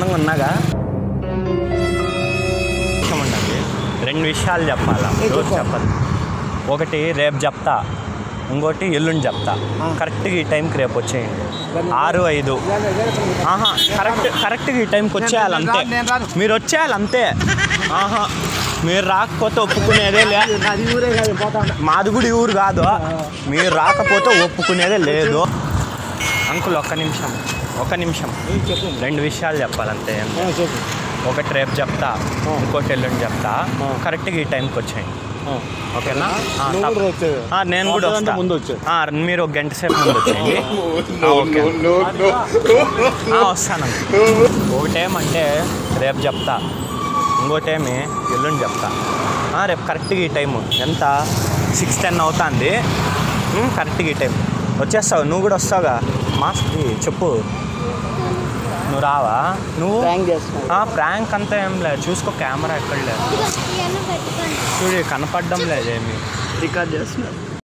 సిద్ధంగా ఉన్నాగా ఉండండి రెండు విషయాలు చెప్పాలా రోజు చెప్పదు ఒకటి రేపు చెప్తా ఇంకోటి ఎల్లుండి చెప్తా కరెక్ట్గా ఈ టైంకి రేపు వచ్చేయండి ఆరు ఐదు ఆహా కరెక్ట్ కరెక్ట్గా ఈ టైంకి వచ్చేయాలి అంతే నేను రాను. మీరు వచ్చేయాలి అంతే ఆహా మీరు రాకపోతే ఒప్పుకునేదే లే అది ఊరే కాదు పోతా ఉన్నా. మాది కూడా ఈ ఊరు కాదు మీరు రాకపోతే ఒప్పుకునేదే లేదు అంకుల్ ఒక్క నిమిషం ఒక నిమిషం చెప్పు రెండు విషయాలు చెప్పాలంతే ఆ, చెప్పు ఒకటి రేపు చెప్తా ఆ. ఇంకోటి ఎల్లుండి చెప్తా ఆ. కరెక్ట్గా ఈ టైంకి వచ్చేయండి ఆ. ఓకేనా ఆ, నువ్వు తప్ప- కూడా వచ్చేది ఆ, నేను కూడా వస్తానంటే వస్తా ముందు వచ్చే ఆ, మీరు ఒక గంట సేపు ముందు వచ్చేయండి ఆ, ఓకే. ఆ, వస్తాను ఒకటేమంటే రేపు చెప్తా ఇంకోటేమి ఎల్లుండి చెప్తా ఆ, రేపు కరెక్ట్గా ఈ టైము ఎంత సిక్స్ టెన్ అవుతుంది కరెక్ట్గా ఈ టైం వచ్చేస్తావు నువ్వు కూడా వస్తావుగా మాస్కి చెప్పు నువ్వు రావా నువ్వు ప్రాంక్ చేస్తున్నావు ఆ, ప్రాంక్ అంతా ఏం లేదు చూసుకో కెమెరా ఎక్కడ లేదు ఇవన్నీ పెట్టుకోండి చూడు కనపడడం లేదేమి రికార్డ్ చేస్తున్నావు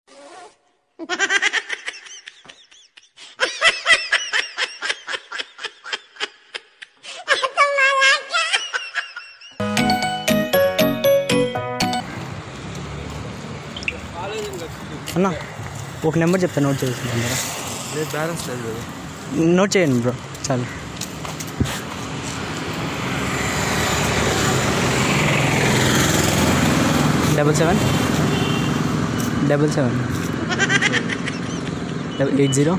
అన్న ఒక నెంబర్ చెప్తా నోట్ చేసుకుంటాం లేదు బ్యాలెన్స్ లేదు కదా నోట్ చేయండి బ్రో చాలు double seven double seven eight zero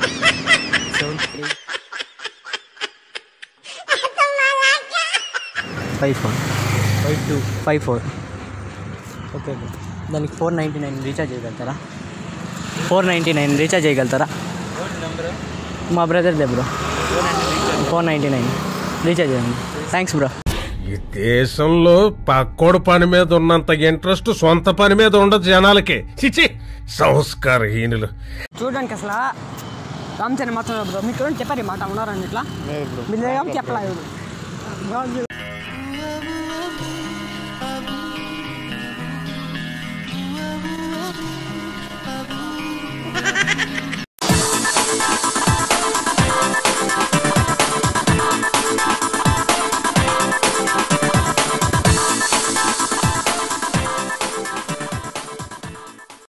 five four five two five four okay bro దానికి ఫోర్ నైంటీ నైన్ రీఛార్జ్ చేయగలుగుతారా ఫోర్ నైంటీ నైన్ రీఛార్జ్ చేయగలుగుతారా మా బ్రదర్దే bro four ninety nine recharge చేయండి థ్యాంక్స్ బ్రో ఈ దేశంలో పక్కోడు పని మీద ఉన్నంత ఇంట్రెస్ట్ సొంత పని మీద ఉండదు జనాలకి చిచి సంస్కారహీనులు చూడడానికి అసలు రామ్ చరణ్ మాత్రం బ్రో మీకు ఎవరైనా చెప్పారు ఈ మాట ఉన్నారని ఇట్లా లేదు బ్రో మీరు చెప్పలేదు